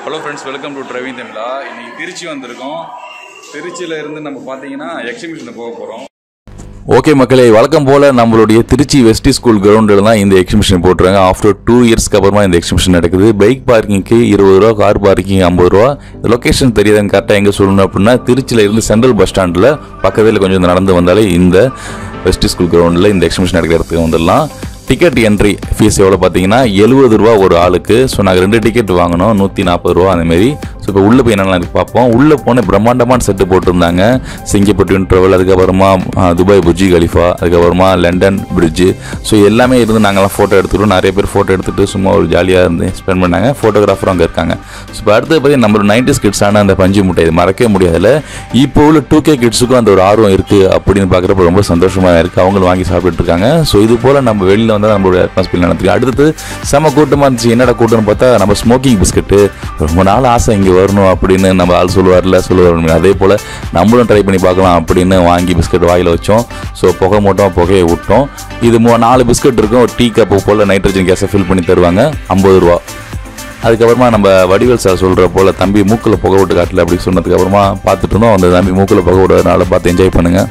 hello friends welcome to driving தமிழா இன்னைக்கு திருச்சி வந்திருக்கோம் திருச்சியில இருந்து நம்ம பார்த்தீங்கன்னா எக்ஸிபிஷனுக்கு போக போகிறோம் ஓகே மக்களே வழக்கம் போல் நம்மளுடைய திருச்சி வெஸ்டி ஸ்கூல் கிரவுண்டில் தான் இந்த எக்ஸிபிஷன் போட்டுருங்க ஆஃப்டர் டூ இயர்ஸ்க்கு அப்புறமா இந்த எக்ஸிபிஷன் நடக்குது பைக் பார்க்கிங்க்கு இருபது ரூபா கார் பார்க்கிங் ஐம்பது ரூபா லொக்கேஷன் தெரியாதுன்னு கரெக்டாக எங்கே சொல்லணும் அப்படின்னா திருச்சியில் இருந்து சென்ட்ரல் பஸ் ஸ்டாண்டில் பக்கத்தில் கொஞ்சம் நடந்து வந்தாலே இந்த வெஸ்டி ஸ்கூல் கிரவுண்டில் இந்த எக்ஸிபிஷன் நடக்கிற இடத்துக்கு வந்துடலாம் டிக்கெட் என்ட்ரி ஃபீஸ் எவ்வளோ பார்த்தீங்கன்னா எழுபது ரூபா ஒரு ஆளுக்கு ஸோ நாங்கள் ரெண்டு டிக்கெட் வாங்கினோம் நூற்றி நாற்பது ரூபா அந்தமாரி ஸோ இப்போ உள்ளே போய் என்னென்ன இருக்கு பார்ப்போம் உள்ளே போன பிரம்மாண்டமான செட்டு போட்டிருந்தாங்க சிங்கப்பூர் ட்ராவல் அதுக்கப்புறமா ஆ, துபாய் புஜி கலிஃபா அதுக்கப்புறமா லண்டன் பிரிட்ஜு ஸோ எல்லாமே இருந்து நாங்கள்லாம் ஃபோட்டோ எடுத்துக்கிட்டோம் நிறைய பேர் ஃபோட்டோ எடுத்துகிட்டு சும்மா ஒரு ஜாலியாக இருந்து ஸ்பெண்ட் பண்ணாங்க ஃபோட்டோகிராஃபரும் அங்கே இருக்காங்க ஸோ இப்போ அடுத்தது பார்த்தீங்கன்னா நம்மளோட நைன்டிஸ் கிட்ஸான அந்த பஞ்சு முட்டை இது மறக்கவே முடியாதுல்ல இப்போ உள்ள டூ கே கிட்ஸுக்கும் அந்த ஒரு ஆர்வம் இருக்குது அப்படின்னு பார்க்குறப்ப ரொம்ப சந்தோஷமாக இருக்குது அவங்களும் வாங்கி சாப்பிட்டுட்டு இருக்காங்க ஸோ இது போல் நம்ம வெளியில் வந்து நம்மளோட அட்மாஸ்பியர் நடந்துருக்கு அடுத்தது செம கூட்டமாக இருந்துச்சு என்னடா கூட்டம்னு பார்த்தா நம்ம ஸ்மோக்கிங் பிஸ்கட்டு ரொம்ப நாள் ஆசை இங்கே வரணும் அப்படின்னு நம்ம ஆள் சொல்லுவார்ல சொல்லுவார் அதே போல் நம்மளும் ட்ரை பண்ணி பார்க்கலாம் அப்படின்னு வாங்கி பிஸ்கட் வாயில் வச்சோம் ஸோ புகை மூட்டம் புகையை விட்டோம் இது மூ நாலு பிஸ்கட் இருக்கும் ஒரு டீ கப்பு போல் நைட்ரஜன் கேஸை ஃபில் பண்ணி தருவாங்க ஐம்பது ரூபா அதுக்கப்புறமா நம்ம வடிவேல் சார் சொல்கிற போல் தம்பி மூக்கில் புகை விட்டு காட்டல அப்படி சொன்னதுக்கு அப்புறமா பார்த்துட்டு இருந்தோம் அந்த தம்பி மூக்கில் புகை விடுறதுனால பார்த்து என்ஜாய் பண்ணுங்கள்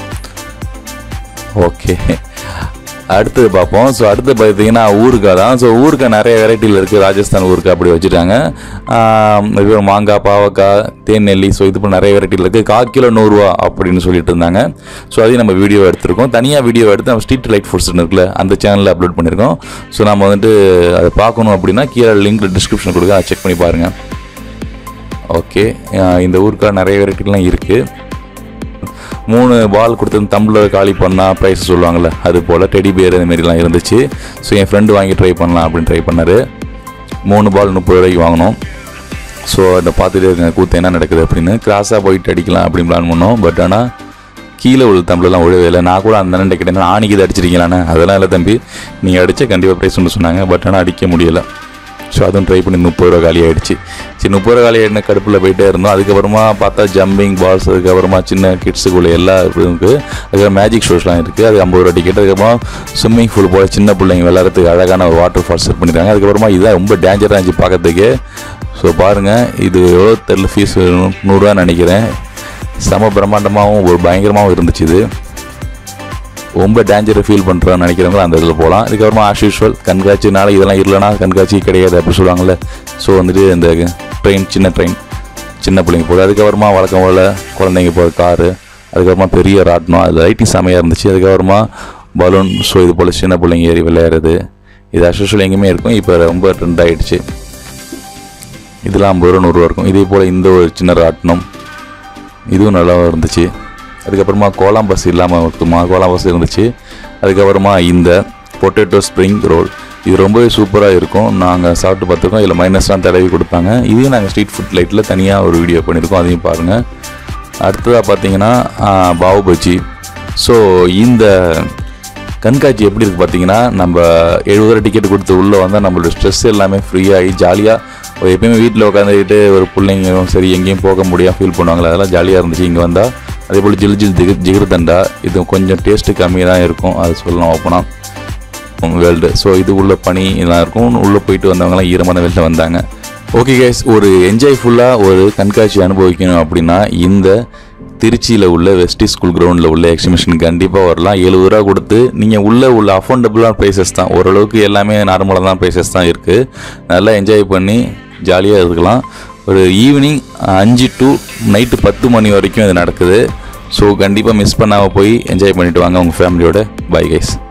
ஓகே அடுத்தது பார்ப்போம் ஸோ அடுத்து பார்த்தீங்கன்னா ஊறுகாய் தான் ஸோ ஊறுகாய் நிறைய வெரைட்டியில் இருக்குது ராஜஸ்தான் ஊறுகாய் அப்படி வச்சுட்டாங்க ஆம், இது மாங்காய் பாவக்காய் தேன் நெல்லி ஸோ இது போல் நிறைய வெரைட்டியில் இருக்குது கால் கிலோ நூறுரூவா அப்படின்னு சொல்லிட்டு இருந்தாங்க ஸோ அதையும் நம்ம வீடியோ எடுத்திருக்கோம் தனியாக வீடியோ எடுத்து நம்ம ஸ்ட்ரீட் லைட் ஃபுட்ஸ் இருக்குல்ல அந்த சேனலில் அப்லோட் பண்ணியிருக்கோம் ஸோ நம்ம வந்துட்டு அதை பார்க்கணும் அப்படின்னா கீழே லிங்க் டிஸ்கிரிப்ஷன் கொடுக்க அதை செக் பண்ணி பாருங்கள் ஓகே இந்த ஊருக்காக நிறைய வெரைட்டிலாம் இருக்குது மூணு பால் கொடுத்து தம்பில் காலி பண்ணால் ப்ரைஸ் சொல்லுவாங்கள்ல அது போல் டெடி பேர் இந்த மாதிரிலாம் இருந்துச்சு ஸோ என் ஃப்ரெண்டு வாங்கி ட்ரை பண்ணலாம் அப்படின்னு ட்ரை பண்ணார் மூணு பால் முப்பது ரூபாய்க்கு வாங்கினோம் ஸோ அதை பார்த்துட்டு இருக்கேன் கூத்து என்ன நடக்குது அப்படின்னு கிராஸாக போயிட்டு அடிக்கலாம் அப்படின்னு பிளான் பண்ணோம் பட் ஆனால் கீழே உள்ள தம்பிலலாம் ஒழுவே இல்லை நான் கூட அந்த அண்ணன் கிட்டே ஆணிக்கு இதை அடிச்சிருக்கீங்களாண்ணே அதெல்லாம் இல்லை தம்பி நீங்கள் அடித்தா கண்டிப்பாக ப்ரைஸ் ஒன்று சொன்னாங்க பட் ஆனால் அடிக்க முடியலை ஸோ அதுவும் ட்ரை பண்ணி முப்பது ரூபா காலி ஆயிடுச்சு சரி முப்பது ரூபா காலி ஆயிடுன கடுப்பில் போயிட்டே இருந்தோம் அதுக்கப்புறமா பார்த்தா ஜம்பிங் பால்ஸ் அதுக்கப்புறமா சின்ன கிட்ஸுக்குள்ள எல்லா இதுவும் இருக்குது அதுக்கப்புறம் மேஜிக் ஷோஸ்லாம் இருக்குது அது ஐம்பது ரூபா டிக்கெட் அதுக்கப்புறம் ஸ்விம்மிங் பூல் போல் சின்ன பிள்ளைங்க விளையாடுறதுக்கு அழகான ஒரு வாட்டர் ஃபால்ஸ் செட் பண்ணியிருக்காங்க அதுக்கப்புறமா இதுதான் ரொம்ப டேஞ்சராக இருந்துச்சு பார்க்கறதுக்கு ஸோ பாருங்கள் இது எவ்வளோ தெரில ஃபீஸ் நூறுரூவா நினைக்கிறேன் செம பிரம்மாண்டமாகவும் ஒரு பயங்கரமாகவும் இருந்துச்சு இது ரொம்ப டேஞ்சரை ஃபீல் பண்ணுறோன்னு நினைக்கிறவங்க அந்த இதில் போகலாம் இதுக்கப்புறமா ஆஸ் யூஷுவல் கண்காட்சினால இதெல்லாம் இல்லைனா கண்காட்சி கிடையாது அப்படி சொல்லுவாங்கள்ல ஸோ வந்துட்டு இந்த ட்ரெயின் சின்ன ட்ரெயின் சின்ன பிள்ளைங்க போகுது அதுக்கப்புறமா வழக்கம் போல் குழந்தைங்க போகிற காரு அதுக்கப்புறமா பெரிய ராட்டினம் அது லைட்டிங் செமையாக இருந்துச்சு அதுக்கப்புறமா பலூன் ஸோ இது போல் சின்ன பிள்ளைங்க ஏறி விளையாடுறது இது ஆஸ் யூஷுவல் எங்கேயுமே இருக்கும் இப்போ ரொம்ப ட்ரெண்ட் ஆகிடுச்சு இதெல்லாம் ஐம்பது ரூபா நூறுரூவா இருக்கும் இதே போல் இந்த ஒரு சின்ன ராட்டினம் இதுவும் நல்லா இருந்துச்சு அதுக்கப்புறமா கோலாம் பஸ் இல்லாமல் இருக்குமா கோலாம் பஸ் இருந்துச்சு அதுக்கப்புறமா இந்த பொட்டேட்டோ ஸ்ப்ரிங் ரோல் இது ரொம்பவே சூப்பராக இருக்கும் நாங்கள் சாப்பிட்டு பார்த்துருக்கோம் இதில் மைனஸ்லாம் தடவி கொடுப்பாங்க இதையும் நாங்கள் ஸ்ட்ரீட் ஃபுட் லைட்டில் தனியாக ஒரு வீடியோ பண்ணியிருக்கோம் அதையும் பாருங்கள் அடுத்ததாக பார்த்தீங்கன்னா ஆ, பாவு பஜ்ஜி ஸோ இந்த கண்காட்சி எப்படி இருக்குது பார்த்தீங்கன்னா நம்ம எழுபது ரூபா டிக்கெட் கொடுத்து உள்ளே வந்தால் நம்மளோட ஸ்ட்ரெஸ் எல்லாமே ஃப்ரீயாகி ஜாலியாக எப்பயுமே வீட்டில் உட்காந்துக்கிட்டு ஒரு பிள்ளைங்களும் சரி எங்கேயும் போக முடியாமல் ஃபீல் பண்ணுவாங்களே அதெல்லாம் ஜாலியாக இருந்துச்சு இங்கே வந்தால் அதே போல் ஜில் ஜில் ஜிகிர் ஜிகிர்தண்டா இது கொஞ்சம் டேஸ்ட்டு கம்மியாக தான் இருக்கும் அது சொல்லலாம் ஓப்பனாக வேர்ல்டு ஸோ இது உள்ள பனி இதெல்லாம் இருக்கும் உள்ளே போயிட்டு வந்தவங்கலாம் ஈரமான வெளில வந்தாங்க ஓகே கேஸ் ஒரு என்ஜாய்ஃபுல்லாக ஒரு கண்காட்சி அனுபவிக்கணும் அப்படின்னா இந்த திருச்சியில் உள்ள வெஸ்டி ஸ்கூல் கிரவுண்டில் உள்ள எக்ஸிபிஷன் கண்டிப்பாக வரலாம் எழுபது ரூபா கொடுத்து நீங்கள் உள்ளே உள்ள அஃபோர்டபுளான ப்ரைஸஸ் தான் ஓரளவுக்கு எல்லாமே நார்மலாக தான் ப்ரைஸஸ் தான் இருக்குது நல்லா என்ஜாய் பண்ணி ஜாலியாக இருக்கலாம் ஒரு ஈவினிங் அஞ்சு டு நைட்டு பத்து மணி வரைக்கும் இது நடக்குது ஸோ கண்டிப்பாக மிஸ் பண்ணாமல் போய் என்ஜாய் பண்ணிட்டு வாங்க உங்கள் ஃபேமிலியோட பை கைஸ்